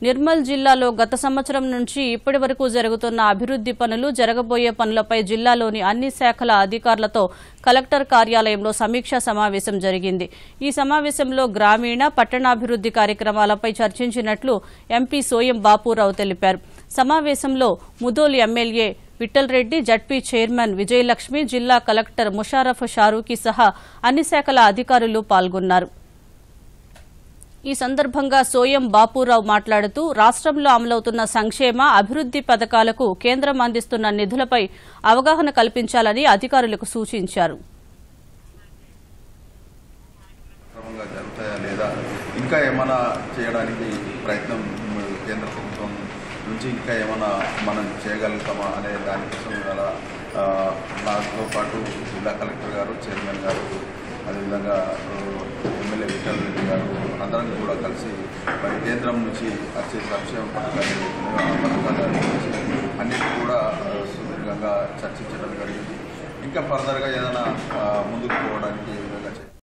నిర్మల్ జిల్లాలో గత సంవత్సరం నుంచి ఇప్పటి వరకు జరుగుతున్న అభివృద్ది పనులు జరగబోయే పనులపై జిల్లాలోని అన్ని శాఖల అధికారులతో కలెక్టర్ కార్యాలయంలో సమీక్షా సమావేశం జరిగింది ఈ సమావేశంలో గ్రామీణ పట్టణాభివృద్ది కార్యక్రమాలపై చర్చించినట్లు ఎంపీ సోయం బాపురావు తెలిపారు సమావేశంలో Mudhol MLA Vittal Reddy ZP chairman Vijayalakshmi జిల్లా కలెక్టర్ ముషారఫ్ షారూఖీ సహా అన్ని శాఖల అధికారులు పాల్గొన్నారు ఈ సందర్భంగా సోయం బాపురావు మాట్లాడుతూ రాష్ట్రంలో అమలవుతున్న సంక్షేమ అభివృద్ది పథకాలకు కేంద్రం అందిస్తున్న నిధులపై అవగాహన కల్పించాలని అధికారులకు సూచించారు క్రమంగా జరుగుతాయా లేదా ఇంకా ఏమైనా చేయడానికి ప్రయత్నం కేంద్ర ప్రభుత్వం నుంచి ఇంకా ఏమైనా మనం చేయగలుగుతామా అనే దానికోసం ఇవాళ ఆ, నాతో పాటు జిల్లా కలెక్టర్ గారు చైర్మన్ గారు అదేవిధంగా ఆ, ఎమ్మెల్యే విఠల్ రెడ్డి గారు అందరం కూడా కలిసి మరి కేంద్రం నుంచి వచ్చే సంక్షేమ పథకాలు ఏవైతే ఉన్నాయో ఆ పథకాల గురించి అన్నిటి కూడా ఆ, సుదీర్ఘంగా చర్చించడం జరిగింది ఇంకా ఫర్దర్గా ఏదైనా ఆ, ముందుకు పోవడానికి ఏ విధంగా చేయాలి